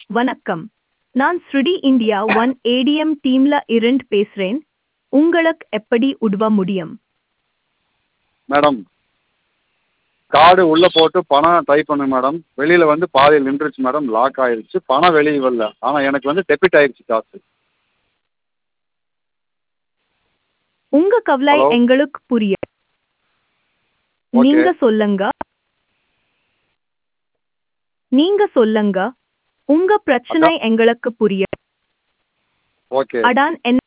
வணக்கம் நான் ஸ்ருடி இந்தியா ஒன் ஏடிஎம் டீம்ல இருந்து பேசுறேன் உங்களுக்கு எப்படி உதவ முடியும் மேடம் கார்டு உள்ளே போட்டு பணம் ட்ரை பண்ணேன் மேடம் வெளியில் வந்து பாதியில் நின்றுச்சு மேடம் லாக் ஆயிடுச்சு பணம் வெளியே வரல ஆனால் எனக்கு வந்து டெபிட் ஆயிடுச்சு காசு உங்க கவலை Hello? எங்களுக்கு புரிய Okay. நீங்க சொல்லுங்க நீங்க சொல்லுங்க உங்க பிரச்சனை எங்களுக்கு புரிய ஓகே அடான் என்ன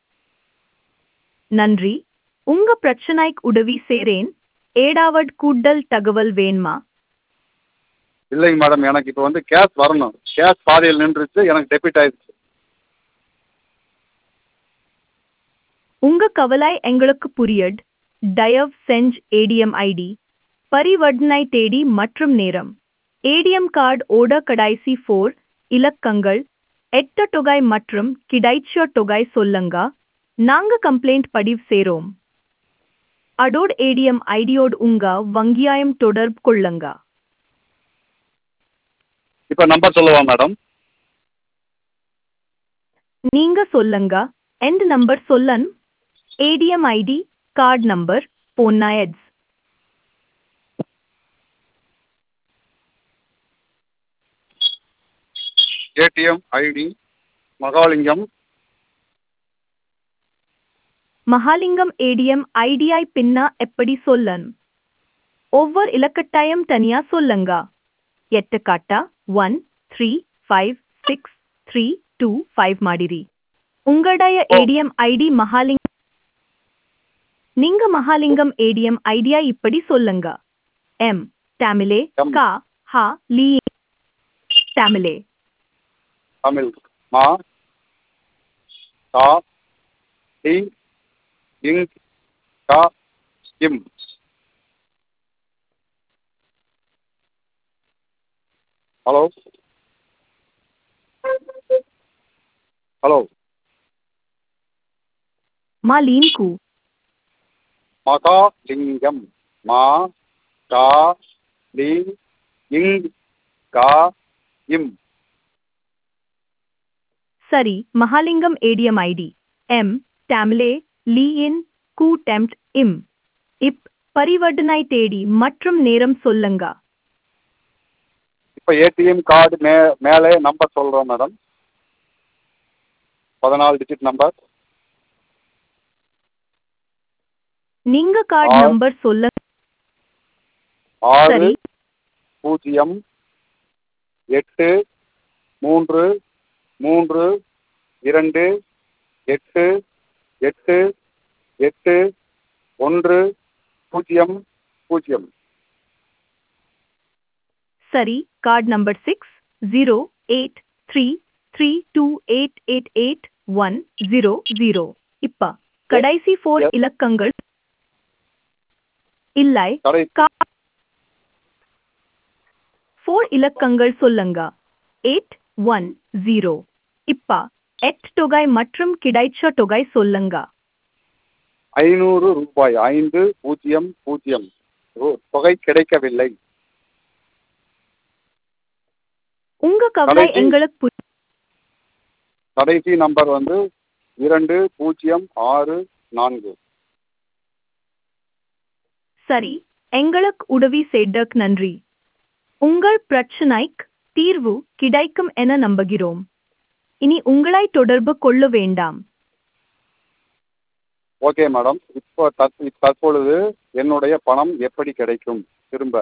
நன்றி உங்க பிரச்சனைக்கு உதவி செய்றேன் ஏடாவட் கூடுதல் தகவல் வேணுமா இல்லைங்க மேடம் எனக்கு இப்போ வந்து கேஷ் வரணும் கேஷ் பாதியில் நின்றுச்சு எனக்கு டெபிட் ஆயிடுச்சு உங்க கவலை எங்களுக்கு புரியட் தயவு செஞ்சு ஏடிஎம் ஐடி பரிவர்த்தனை தேதி மற்றும் நேரம் ஏடிஎம் கார்டு ஓட கடைசி ஃபோர் இலக்கங்கள் எட்ட தொகை மற்றும் கிடைச்ச தொகை சொல்லுங்க நாங்க கம்ப்ளைண்ட் பதிவு செய்றோம் அடோட் ஏடிஎம் ஐடியோடு உங்க வங்கியாயம் தொடர்பு கொள்ளுங்க இப்போ நம்பர் சொல்லவா மேடம் நீங்க சொல்லுங்க எந்த நம்பர் சொல்லன் ஏடிஎம் ஐடி கார்டு நம்பர் போன்னாயட்ஸ் ATM ID Mahalingam Mahalingam ATM ஐடிஐ பின்னா எப்படி சொல்லன் ஒவ்வொரு இலக்கட்டாயம் தனியா சொல்லுங்க எட்டு காட்டா one three five six three two five ಮಾಡಿರಿ உங்களுடைய ஏடிஎம் ஐடி மகாலிங் நீங்க மகாலிங்கம் ஏடிஎம் ஐடியா இப்படி சொல்லுங்க எம் தமிழே M. கா ஹா லீ தமிழே தமிழ் மா கா டி இங் கா இம் ஹலோ ஹலோ மாலீன்கு மகாலிங்கம் மா கா டி இங் கா இம் சரி மகாலிங்கம் ஏடிஎம் ஐடி எம் தமிழே லீ இன் கூ டெம்ட் இம் இப் பரிவர்த்தனை தேடி மற்றும் நேரம் சொல்லுங்க இப்போ ஏடிஎம் கார்டு மே மேலே நம்பர் சொல்கிறோம் மேடம் பதினாலு டிஜிட் நம்பர் நீங்க கார்டு ஆ. நம்பர் சொல்ல ஆறு சரி பூஜ்ஜியம் எட்டு மூன்று மூன்று இரண்டு எட்டு எட்டு எட்டு ஒன்று பூஜ்ஜியம் பூஜ்ஜியம் சரி card number six zero eight three three two eight eight eight one zero zero இப்ப கடைசி ஃபோர் Yes. இலக்கங்கள் இல்லை கடை ஃபோர் இலக்கங்கள் சொல்லுங்க எயிட் ஒன் ஜீரோ இப்ப எட் தொகை மற்றும் கிடைச்ச தொகை சொல்லுங்க ஐநூறு ரூபாய் ஐந்து பூஜ்ஜியம் பூஜ்ஜியம் ரூ- தொகை கிடைக்கவில்லை உங்க கவலை கடைசி- எங்களுக்கு புரி- கடைசி நம்பர் வந்து இரண்டு பூஜ்ஜியம் ஆறு நான்கு சரி எங்களுக்கு உதவி செய்தக் நன்றி உங்கள் பிரச்சனைக்கு தீர்வு கிடைக்கும் என நம்புகிறோம் இனி உங்களை தொடர்பு கொள்ள வேண்டாம் ஓகே மேடம் இப்போ தற் தற்பொழுது என்னுடைய பணம் எப்படி கிடைக்கும் திரும்ப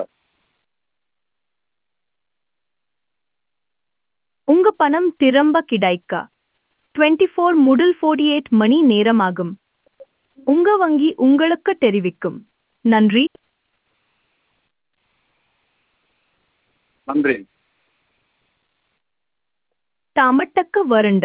உங்க பணம் திரும்ப கிடைக்க டுவெண்ட்டி ஃபோர் முதல் ஃபோர்டி எயிட் மணி நேரமாகும் உங்க வங்கி உங்களுக்கு தெரிவிக்கும் நன்றி நன்றி தாமட்டக்க வரண்ட